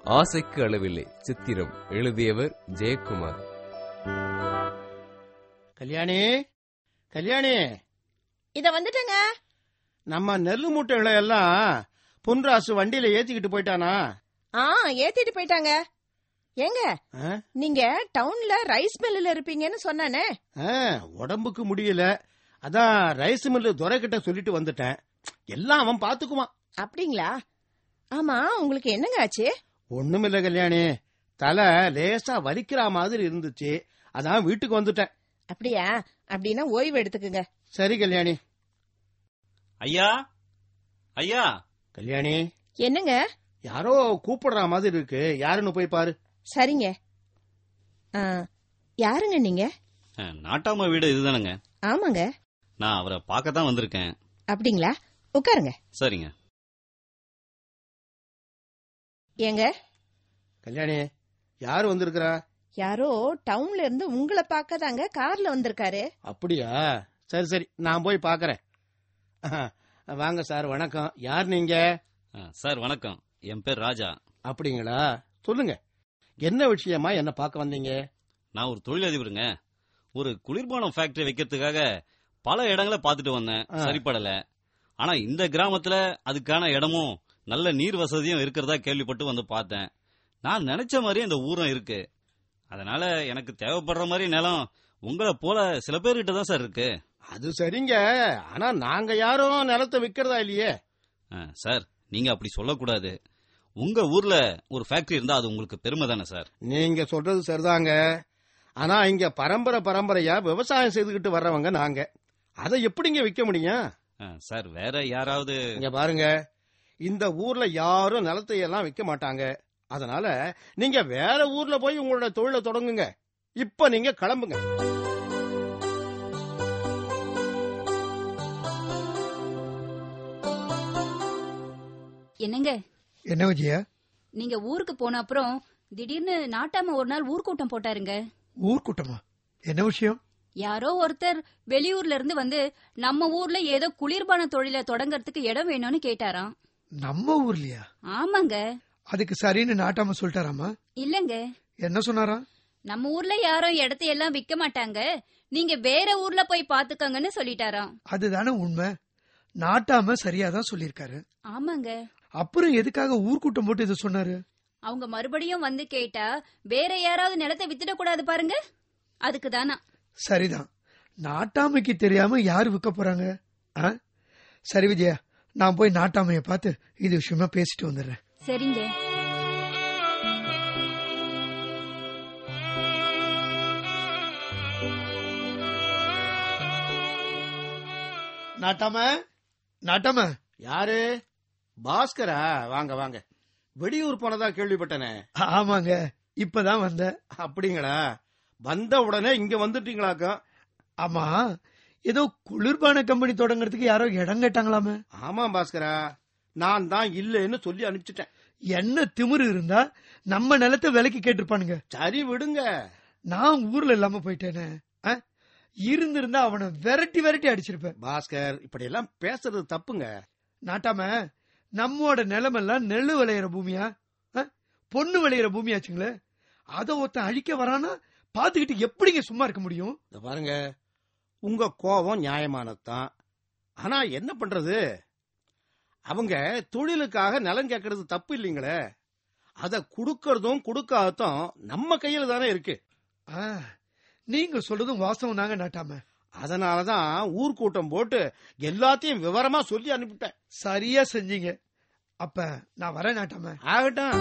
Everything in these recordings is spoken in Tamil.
ஆசைக்கு அளவில்லை சித்திரம் எழுதியவர் ஜெயக்குமார் கல்யாணி கல்யாணி இத வந்துட்டேங்க நம்ம நெல்லு மூட்டைகளை எல்லாம் பொன்ராசு வண்டியில ஏத்திக்கிட்டு போயிட்டானா ஆ ஏத்திட்டு போயிட்டாங்க ஏங்க ஆ? நீங்க டவுன்ல ரைஸ் மில்லுல இருப்பீங்கன்னு சொன்னானே ஆ, உடம்புக்கு முடியல அதான் ரைஸ் மில்லு துரை கிட்ட சொல்லிட்டு வந்துட்டேன் எல்லாம் அவன் பாத்துக்குவான் அப்படிங்களா ஆமா உங்களுக்கு என்னங்க ஆச்சு ஒண்ணுமில்ல கல்யாணி தலை லேசா வலிக்கிற மாதிரி இருந்துச்சு அதான் வீட்டுக்கு வந்துட்டேன் அப்படியா அப்படின்னா ஓய்வு எடுத்துக்குங்க சரி கல்யாணி ஐயா ஐயா கல்யாணி என்னங்க யாரோ கூப்பிடுற மாதிரி இருக்கு யாருன்னு போய் பாரு சரிங்க ஆ, யாருங்க நீங்க அஹ், நாட்டாம வீடு இதுதானங்க ஆமாங்க நான் அவரை பார்க்கத்தான் வந்திருக்கேன் அப்படிங்களா உட்காருங்க சரிங்க ஏங்க கல்யாணி யாரு வந்திருக்கிறா யாரோ டவுன்ல இருந்து உங்களை பார்க்க தாங்க கார்ல வந்திருக்காரு அப்படியா சரி சரி நான் போய் பாக்குறேன் வாங்க சார் வணக்கம் யார் நீங்க அஹ், சார் வணக்கம் என் பேர் ராஜா அப்படிங்களா சொல்லுங்க என்ன விஷயமா என்ன பார்க்க வந்தீங்க நான் ஒரு தொழிலதிபருங்க ஒரு குளிர்பானம் ஃபேக்டரி வைக்கிறதுக்காக பல இடங்களை பார்த்துட்டு வந்தேன் ஆ. சரிப்படல ஆனா இந்த கிராமத்துல அதுக்கான இடமும் நல்ல நீர் வசதியும் இருக்கிறதா கேள்விப்பட்டு வந்து பார்த்தேன் நான் நினைச்ச மாதிரியே இந்த ஊரும் இருக்கு அதனால எனக்கு தேவைப்படுற மாதிரி நிலம் உங்களை போல சில பேர்கிட்ட தான் சார் இருக்கு அது சரிங்க ஆனா நாங்க யாரும் நிலத்தை விக்கிறதா இல்லையே ஆ, சார் நீங்க அப்படி சொல்லக்கூடாது உங்க ஊர்ல ஒரு ஃபேக்டரி இருந்தா அது உங்களுக்கு பெருமை தானே சார் நீங்க சொல்றது சரிதாங்க ஆனா இங்க பரம்பரை பரம்பரையா விவசாயம் செய்துகிட்டு வர்றவங்க நாங்க அதை எப்படிங்க விற்க முடியும் ஆ, சார் வேற யாராவது இங்க பாருங்க இந்த ஊர்ல யாரும் நிலத்தை எல்லாம் விற்க மாட்டாங்க அதனால நீங்க வேற ஊர்ல போய் உங்களோட தொழிலை தொடங்குங்க இப்ப நீங்க கிளம்புங்க என்னங்க என்ன விஜயா நீங்க ஊருக்கு போன அப்புறம் திடீர்னு நாட்டாம ஒரு நாள் ஊர்க்கூட்டம் போட்டாருங்க ஊர்க்கூட்டமா என்ன விஷயம் யாரோ ஒருத்தர் வெளியூர்ல இருந்து வந்து நம்ம ஊர்ல ஏதோ குளிர்பான தொழிலை தொடங்கறதுக்கு இடம் வேணும்னு கேட்டாராம் நம்ம ஊர்லயா ஆமாங்க அதுக்கு சரின்னு நாட்டாம சொல்லிட்டாராமா இல்லங்க என்ன சொன்னாரா நம்ம ஊர்ல யாரும் இடத்தை எல்லாம் விக்க மாட்டாங்க நீங்க வேற ஊர்ல போய் பாத்துக்கங்கன்னு சொல்லிட்டாராம் அதுதானே உண்மை நாட்டாம சரியாதான் சொல்லியிருக்காரு ஆமாங்க அப்புறம் எதுக்காக ஊர்க்கூட்டம் போட்டு இதை சொன்னாரு அவங்க மறுபடியும் வந்து கேட்டா வேற யாராவது நிலத்தை வித்துடக் கூடாது பாருங்க அதுக்கு தானா சரிதான் நாட்டாமைக்கு தெரியாம யாரு விற்க போறாங்க ஆ? சரி விஜயா நான் போய் நாட்டாமைய பார்த்து இது விஷயமா பேசிட்டு வந்துடுறேன் சரிங்க நாட்டாம நாட்டாம யாரு பாஸ்கரா வாங்க வாங்க வெளியூர் போனதா கேள்விப்பட்டனே ஆமாங்க இப்பதான் வந்தேன் அப்படிங்களா வந்த உடனே இங்க வந்துட்டீங்களாக்கா ஆமா ஏதோ குளிர்பான கம்பெனி தொடங்குறதுக்கு யாரோ இடம் கேட்டாங்களாமே ஆமா பாஸ்கரா நான் தான் இல்லைன்னு சொல்லி அனுப்பிச்சிட்டேன் என்ன திமிரு இருந்தா நம்ம நிலத்தை விலைக்கு கேட்டிருப்பானுங்க சரி விடுங்க நான் ஊர்ல இல்லாம போயிட்டேனே ஆ? இருந்திருந்தா அவனை விரட்டி விரட்டி அடிச்சிருப்பேன் பாஸ்கர் இப்படி எல்லாம் பேசுறது தப்புங்க நாட்டாம நம்மோட நிலமெல்லாம் நெல்லு விளையிற பூமியா ஆ? பொண்ணு விளையிற பூமியாச்சுங்களே அத ஒருத்தன் அழிக்க வரானா பாத்துக்கிட்டு எப்படிங்க சும்மா இருக்க முடியும் இந்த பாருங்க உங்க கோபம் நியாயமானதுதான் ஆனா என்ன பண்றது அவங்க தொழிலுக்காக நிலம் கேட்கறது தப்பு இல்லைங்களே அத குடுக்கறதும் கொடுக்காததும் நம்ம கையில தானே இருக்கு ஆ, நீங்க சொல்றதும் வாசம் தாங்க நாட்டாம அதனாலதான் ஊர்க்கூட்டம் போட்டு எல்லாத்தையும் விவரமா சொல்லி அனுப்பிட்டேன் சரியா செஞ்சீங்க அப்ப நான் வரேன் நாட்டாம ஆகட்டும்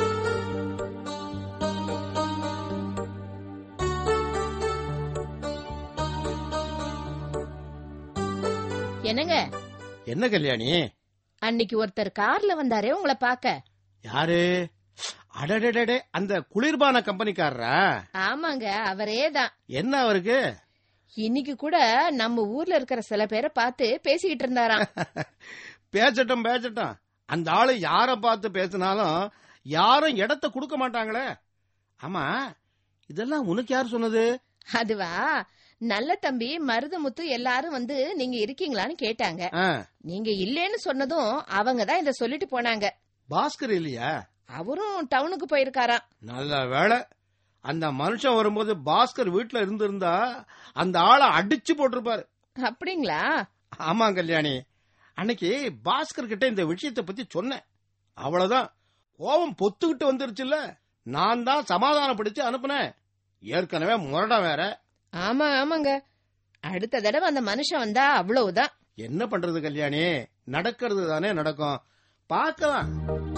என்னங்க என்ன கல்யாணி அன்னைக்கு ஒருத்தர் கார்ல வந்தாரே உங்களை பார்க்க யாரு அடடடடே அந்த குளிர்பான கம்பெனிக்காரரா ஆமாங்க அவரே தான் என்ன அவருக்கு இன்னைக்கு கூட நம்ம ஊர்ல இருக்கிற சில பேரை பார்த்து பேசிக்கிட்டு இருந்தாராம் பேசட்டும் பேசட்டும் அந்த ஆளு யார பார்த்து பேசினாலும் யாரும் இடத்த கொடுக்க மாட்டாங்களே ஆமா இதெல்லாம் உனக்கு யார் சொன்னது அதுவா நல்ல தம்பி மருதமுத்து எல்லாரும் வந்து நீங்க இருக்கீங்களான்னு கேட்டாங்க ஆ, நீங்க இல்லேன்னு சொன்னதும் அவங்க தான் இத சொல்லிட்டு போனாங்க பாஸ்கர் இல்லையா அவரும் டவுனுக்கு போயிருக்காராம் நல்ல வேளை அந்த மனுஷன் வரும்போது பாஸ்கர் வீட்டுல இருந்திருந்தா அந்த ஆளை அடிச்சு போட்டிருப்பாரு அப்படிங்களா ஆமா கல்யாணி அன்னைக்கு பாஸ்கர் கிட்ட இந்த விஷயத்தை பத்தி சொன்னேன் அவ்வளவுதான் கோபம் பொத்துக்கிட்டு வந்துருச்சுல்ல நான் தான் சமாதானப்படுத்தி அனுப்புனேன் ஏற்கனவே முரடா வேற ஆமா ஆமாங்க அடுத்த தடவை அந்த மனுஷன் வந்தா அவ்வளவுதான் என்ன பண்றது கல்யாணி நடக்கிறது தானே நடக்கும் பார்க்கலாம்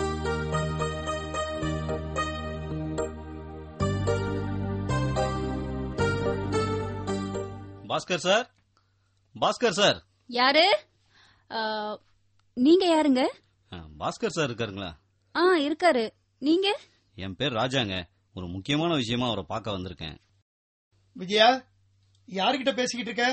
பாஸ்கர் சார் பாஸ்கர் சார் யாரு ஆ, நீங்க யாருங்க ஆ, பாஸ்கர் சார் இருக்காருங்களா ஆ இருக்காரு நீங்க என் பேர் ராஜாங்க ஒரு முக்கியமான விஷயமா அவரை பார்க்க வந்திருக்கேன் விஜயா யாருகிட்ட பேசிக்கிட்டு இருக்க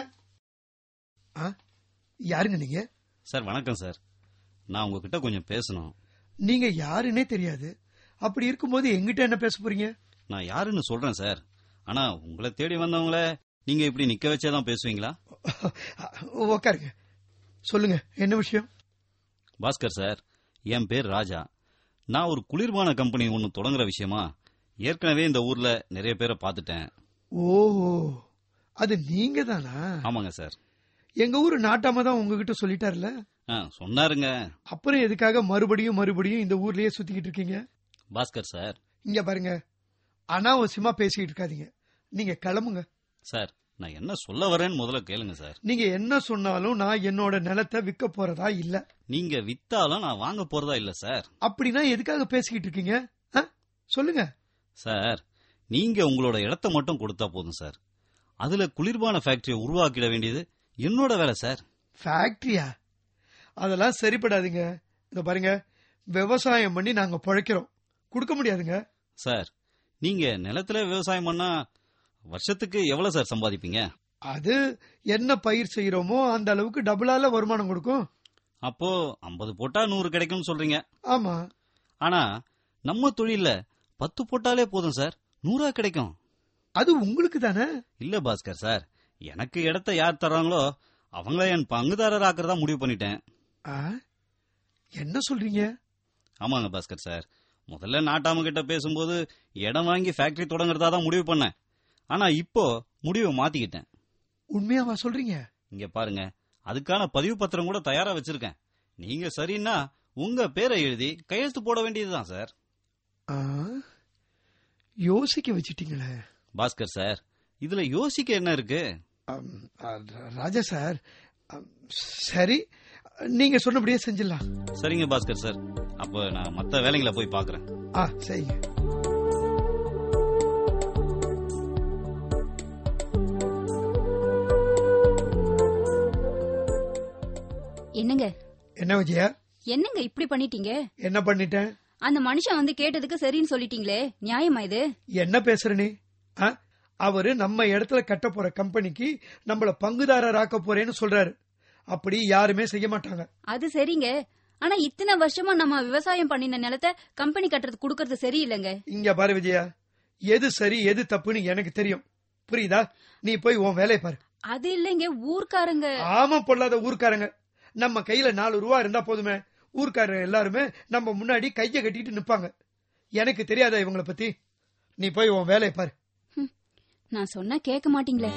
ஆ? யாருங்க நீங்க சார் வணக்கம் சார் நான் உங்ககிட்ட கொஞ்சம் பேசணும் நீங்க யாருன்னே தெரியாது அப்படி இருக்கும்போது எங்கிட்ட என்ன பேச போறீங்க நான் யாருன்னு சொல்றேன் சார் ஆனா உங்களை தேடி வந்தவங்கள நீங்க இப்படி நிக்க வச்சே தான் பேசுவீங்களா உக்காருங்க சொல்லுங்க என்ன விஷயம் பாஸ்கர் சார் என் பேர் ராஜா நான் ஒரு குளிர்பான கம்பெனி ஒன்னு தொடங்குற விஷயமா ஏற்கனவே இந்த ஊர்ல நிறைய பேரை பார்த்துட்டேன் ஓஹோ அது நீங்க தானா ஆமாங்க சார் எங்க ஊரு நாட்டாம தான் உங்ககிட்ட சொல்லிட்டாருல ஆ, சொன்னாருங்க அப்புறம் எதுக்காக மறுபடியும் மறுபடியும் இந்த ஊர்லயே சுத்திக்கிட்டு இருக்கீங்க பாஸ்கர் சார் இங்க பாருங்க அனாவசியமா பேசிக்கிட்டு இருக்காதீங்க நீங்க கிளம்புங்க சார் நான் என்ன சொல்ல வரேன்னு முதல்ல கேளுங்க சார் நீங்க என்ன சொன்னாலும் நான் என்னோட நிலத்தை விற்க போறதா இல்ல நீங்க வித்தாலும் நான் வாங்க போறதா இல்ல சார் அப்படின்னா எதுக்காக பேசிக்கிட்டு இருக்கீங்க ஆ? சொல்லுங்க சார் நீங்க உங்களோட இடத்த மட்டும் கொடுத்தா போதும் சார் அதுல குளிர்பான ஃபேக்டரியை உருவாக்கிட வேண்டியது என்னோட வேலை சார் ஃபேக்டரியா அதெல்லாம் சரிப்படாதுங்க இந்த பாருங்க விவசாயம் பண்ணி நாங்க பொழைக்கிறோம் கொடுக்க முடியாதுங்க சார் நீங்க நிலத்துல விவசாயம் பண்ணா வருஷத்துக்கு எவ்வளவு சார் சம்பாதிப்பீங்க அது என்ன பயிர் செய்யறோமோ அந்த அளவுக்கு டபுளால வருமானம் கொடுக்கும் அப்போ 50 போட்டா நூறு கிடைக்கும்னு சொல்றீங்க ஆமா ஆனா நம்ம தொழில்ல பத்து போட்டாலே போதும் சார் நூறா கிடைக்கும் அது உங்களுக்கு தானே இல்ல பாஸ்கர் சார் எனக்கு இடத்த யார் தர்றாங்களோ அவங்கள என் பங்குதாரர் ஆக்குறதா முடிவு பண்ணிட்டேன் ஆ? என்ன சொல்றீங்க ஆமாங்க பாஸ்கர் சார் முதல்ல நாட்டாம கிட்ட பேசும்போது இடம் வாங்கி ஃபேக்டரி தொடங்குறதா தான் முடிவு பண்ணேன் ஆனா இப்போ முடிவை மாத்திக்கிட்டேன் உண்மையாவா சொல்றீங்க இங்க பாருங்க அதுக்கான பதிவு பத்திரம் கூட தயாரா வச்சிருக்கேன் நீங்க சரின்னா உங்க பேரை எழுதி கையெழுத்து போட வேண்டியதுதான் சார் ஆ? யோசிக்க வச்சிட்டீங்களே பாஸ்கர் சார் இதுல யோசிக்க என்ன இருக்கு அம், ஆ, ராஜா சார் அம், சரி நீங்க சொன்னபடியே செஞ்சிடலாம் சரிங்க பாஸ்கர் சார் அப்ப நான் மத்த வேலைங்களை போய் பாக்குறேன் ஆ சரிங்க என்னங்க என்ன விஜயா என்னங்க இப்படி பண்ணிட்டீங்க என்ன பண்ணிட்டேன் அந்த மனுஷன் வந்து கேட்டதுக்கு சரின்னு சொல்லிட்டீங்களே நியாயமா இது என்ன பேசுற நீ ஆ? அவரு நம்ம இடத்துல கட்ட போற கம்பெனிக்கு நம்மள பங்குதாரர் ஆக்க போறேன்னு சொல்றாரு அப்படி யாருமே செய்ய மாட்டாங்க அது சரிங்க ஆனா இத்தனை வருஷமா நம்ம விவசாயம் பண்ணின நிலத்தை கம்பெனி கட்டுறது குடுக்கறது சரியில்லைங்க இங்க பாரு விஜயா எது சரி எது தப்புன்னு எனக்கு தெரியும் புரியுதா நீ போய் உன் வேலையை பாரு அது இல்லைங்க ஊர்க்காரங்க ஆமா பொல்லாத ஊர்க்காரங்க நம்ம கையில நாலு ரூபா இருந்தா போதுமே ஊர்க்காரங்க எல்லாருமே நம்ம முன்னாடி கைய கட்டிட்டு நிப்பாங்க எனக்கு தெரியாதா இவங்கள பத்தி நீ போய் உன் வேலையை பாரு நான் சொன்னா கேட்க மாட்டீங்களே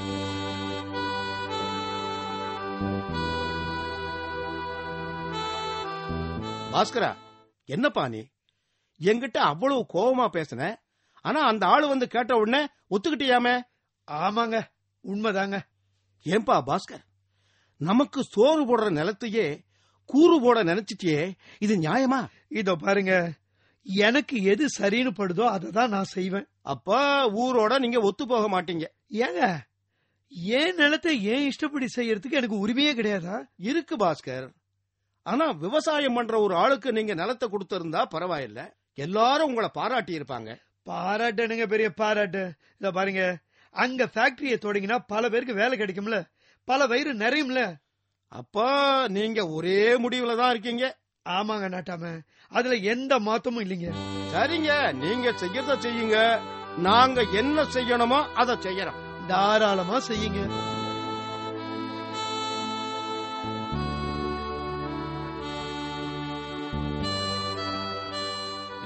பாஸ்கரா என்னப்பா நீ என்கிட்ட அவ்வளவு கோவமா பேசுன ஆனா அந்த ஆளு வந்து கேட்ட உடனே ஒத்துக்கிட்டியாமே ஆமாங்க உண்மைதாங்க ஏன்பா பாஸ்கர் நமக்கு சோறு போடுற நிலத்தையே கூறு போட நினைச்சிட்டியே இது நியாயமா இதோ பாருங்க எனக்கு எது சரின்னு படுதோ அதை தான் நான் செய்வேன் அப்ப ஊரோட நீங்க ஒத்து போக மாட்டீங்க ஏங்க ஏன் நிலத்தை ஏன் இஷ்டப்படி செய்யறதுக்கு எனக்கு உரிமையே கிடையாதா இருக்கு பாஸ்கர் ஆனா விவசாயம் பண்ற ஒரு ஆளுக்கு நீங்க நிலத்தை கொடுத்திருந்தா பரவாயில்ல எல்லாரும் உங்களை பாராட்டி இருப்பாங்க பாராட்டணுங்க பெரிய பாராட்டு இத பாருங்க அங்க ஃபேக்டரியை தொடங்கினா பல பேருக்கு வேலை கிடைக்கும்ல பல வயிறு நிறையும்ல அப்ப நீங்க ஒரே முடிவுல தான் இருக்கீங்க ஆமாங்க நாட்டாம அதுல எந்த மாத்தமும் இல்லைங்க சரிங்க நீங்க செய்யறத செய்யுங்க நாங்க என்ன செய்யணுமோ அதை செய்யறோம் தாராளமா செய்யுங்க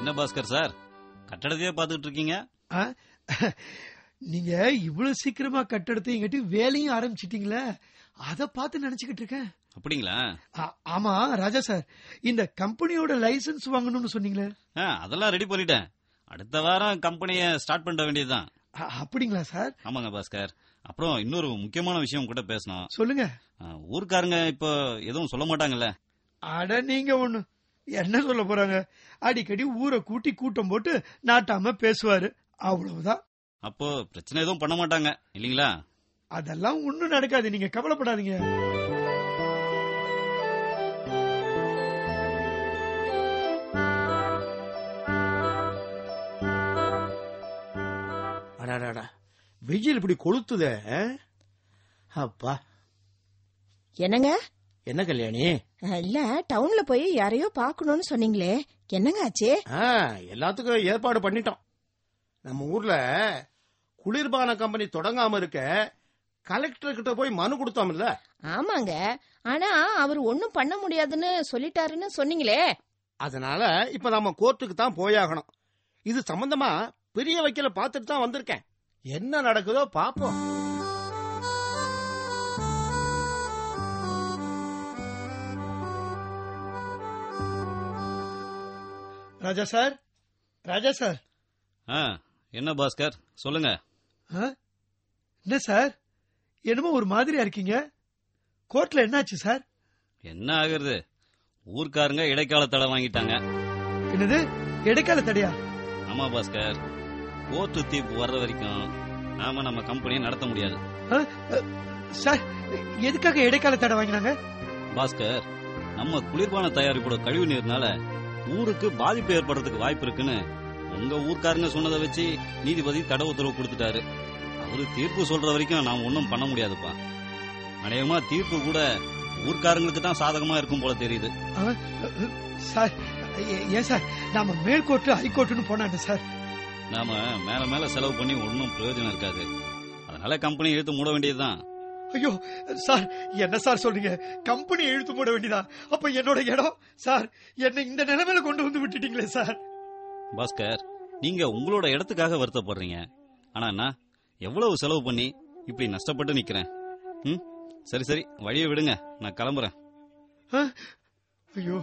என்ன பாஸ்கர் சார் கட்டடத்தையே பார்த்துட்டு இருக்கீங்க ஆ? நீங்க இவ்வளவு சீக்கிரமா கட்டடத்தை எங்கிட்ட வேலையும் ஆரம்பிச்சிட்டீங்களே அத பார்த்து நினைச்சுக்கிட்டு இருக்கேன் அப்படிங்களா ஆ- ஆமா ராஜா சார் இந்த கம்பெனியோட லைசென்ஸ் வாங்கணும்னு சொன்னீங்களே ஆ, அதெல்லாம் ரெடி பண்ணிட்டேன் அடுத்த வாரம் கம்பெனியை ஸ்டார்ட் பண்ண வேண்டியதுதான் அ- அப்படிங்களா சார் ஆமாங்க பாஸ்கர் அப்புறம் இன்னொரு முக்கியமான விஷயம் கூட பேசணும் சொல்லுங்க ஆ, ஊர்க்காரங்க இப்போ எதுவும் சொல்ல மாட்டாங்கல்ல அட நீங்க ஒண்ணு என்ன சொல்ல போறாங்க அடிக்கடி ஊரை கூட்டி கூட்டம் போட்டு நாட்டாம பேசுவாரு அவ்வளவுதான் அப்போ பிரச்சனை எதுவும் பண்ண மாட்டாங்க இல்லீங்களா அதெல்லாம் ஒண்ணும் நடக்காது நீங்க கவலைப்படாதீங்க அடாடாடா வெயில் இப்படி கொளுத்துதே ஆ? அப்பா என்னங்க என்ன கல்யாணி அஹ், இல்ல டவுன்ல போய் யாரையோ பாக்கணும்னு சொன்னீங்களே என்னங்க ஆச்சு ஆ, எல்லாத்துக்கும் ஏற்பாடு பண்ணிட்டோம் நம்ம ஊர்ல குளிர்பான கம்பெனி தொடங்காம இருக்க கலெக்டர் கிட்ட போய் மனு கொடுத்தோம்ல ஆமாங்க ஆனா அவர் ஒண்ணும் பண்ண முடியாதுன்னு சொல்லிட்டாருன்னு சொன்னீங்களே அதனால இப்ப நம்ம கோர்ட்டுக்கு தான் போயாகணும் இது சம்பந்தமா பெரிய வைக்கல பார்த்துட்டு தான் வந்திருக்கேன் என்ன நடக்குதோ பாப்போம் ராஜா சார் ராஜா சார் ஆ என்ன பாஸ்கர் சொல்லுங்க ஆ? என்ன சார் என்னமோ ஒரு மாதிரியா இருக்கீங்க கோர்ட்ல என்னாச்சு சார் என்ன ஆகுறது ஊர்க்காரங்க இடைக்கால தடை வாங்கிட்டாங்க என்னது இடைக்கால தடையா ஆமா பாஸ்கர் கோர்ட்டு தீர்ப்பு வர்ற வரைக்கும் நாம நம்ம கம்பெனியை நடத்த முடியாது ஆ? அ, சார் எதுக்காக இடைக்கால தடை வாங்கினாங்க பாஸ்கர் நம்ம குளிர்பான தயாரிப்போட கழிவு நீர்னால ஊருக்கு பாதிப்பு ஏற்படுறதுக்கு வாய்ப்பு இருக்குன்னு உங்க ஊர்க்காரங்க சொன்னதை வச்சு நீதிபதி தடை உத்தரவு கொடுத்துட்டாரு அவரு தீர்ப்பு சொல்ற வரைக்கும் நாம் ஒன்றும் பண்ண முடியாதுப்பா அநேகமா தீர்ப்பு கூட ஊர்க்காரங்களுக்கு தான் சாதகமா இருக்கும் போல தெரியுது ஆ? சார் ஏ- ஏன் சார் நாம மேல்கோர்ட்டு ஹைகோர்ட்டுன்னு போனாங்க சார் நாம மேல மேல செலவு பண்ணி ஒன்றும் பிரயோஜனம் இருக்காது அதனால கம்பெனி இழுத்து மூட வேண்டியதுதான் ஐயோ சார் என்ன சார் சொல்றீங்க கம்பெனி இழுத்து போட வேண்டியதா அப்ப என்னோட இடம் சார் என்னை இந்த நிலைமையில கொண்டு வந்து விட்டுட்டீங்களே சார் பாஸ்கர் நீங்க உங்களோட இடத்துக்காக வருத்தப்படுறீங்க ஆனா நான் எவ்வளவு செலவு பண்ணி இப்படி நஷ்டப்பட்டு நிக்கிறேன் ம் சரி சரி வழியை விடுங்க நான் கிளம்புறேன் ஆ? ஐயோ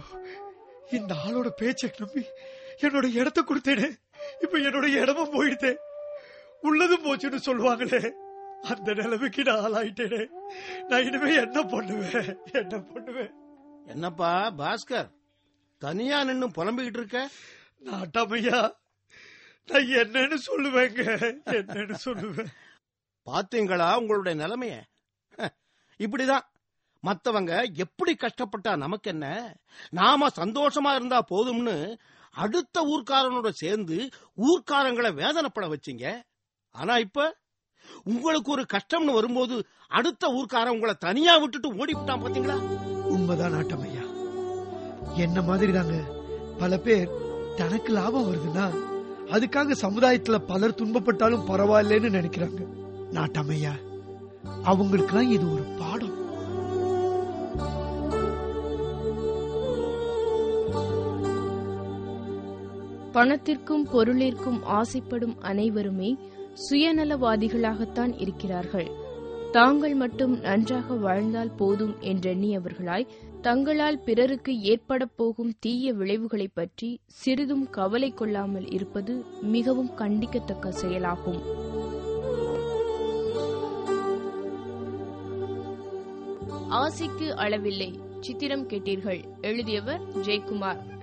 இந்த ஆளோட பேச்சை நம்பி என்னோட இடத்த கொடுத்தேனே இப்ப என்னோட இடமும் போயிடுதே உள்ளதும் போச்சுன்னு சொல்லுவாங்களே அந்த நிலைமைக்கு நான் ஆளாயிட்டேனே நான் இனிமே என்ன பண்ணுவேன் என்ன பண்ணுவேன் என்னப்பா பாஸ்கர் தனியா நின்னு புலம்பிக்கிட்டு இருக்க நாட்டாமையா நான் என்னன்னு சொல்லுவேங்க என்னன்னு சொல்லுவேன் பாத்தீங்களா உங்களுடைய நிலைமைய ஹ, இப்படிதான் மத்தவங்க எப்படி கஷ்டப்பட்டா நமக்கு என்ன நாம சந்தோஷமா இருந்தா போதும்னு அடுத்த ஊர்க்காரனோட சேர்ந்து ஊர்க்காரங்களை வேதனைப்பட வச்சீங்க ஆனா இப்ப உங்களுக்கு ஒரு கஷ்டம்னு வரும்போது அடுத்த ஊர்க்காரன் உங்களை தனியா விட்டுட்டு ஓடி விட்டான் பாத்தீங்களா உண்மைதான் நாட்டமையா என்ன மாதிரி தாங்க பல பேர் தனக்கு லாபம் வருதுன்னா அதுக்காக சமுதாயத்துல பலர் துன்பப்பட்டாலும் பரவாயில்லைன்னு நினைக்கிறாங்க நாட்டமையா அவங்களுக்கெல்லாம் இது ஒரு பாடம் பணத்திற்கும் பொருளிற்கும் ஆசைப்படும் அனைவருமே சுயநலவாதிகளாகத்தான் இருக்கிறார்கள் தாங்கள் மட்டும் நன்றாக வாழ்ந்தால் போதும் என்றெண்ணியவர்களாய் தங்களால் பிறருக்கு ஏற்பட போகும் தீய விளைவுகளைப் பற்றி சிறிதும் கவலை கொள்ளாமல் இருப்பது மிகவும் கண்டிக்கத்தக்க செயலாகும் ஆசைக்கு அளவில்லை சித்திரம் கேட்டீர்கள் எழுதியவர் ஜெயக்குமார்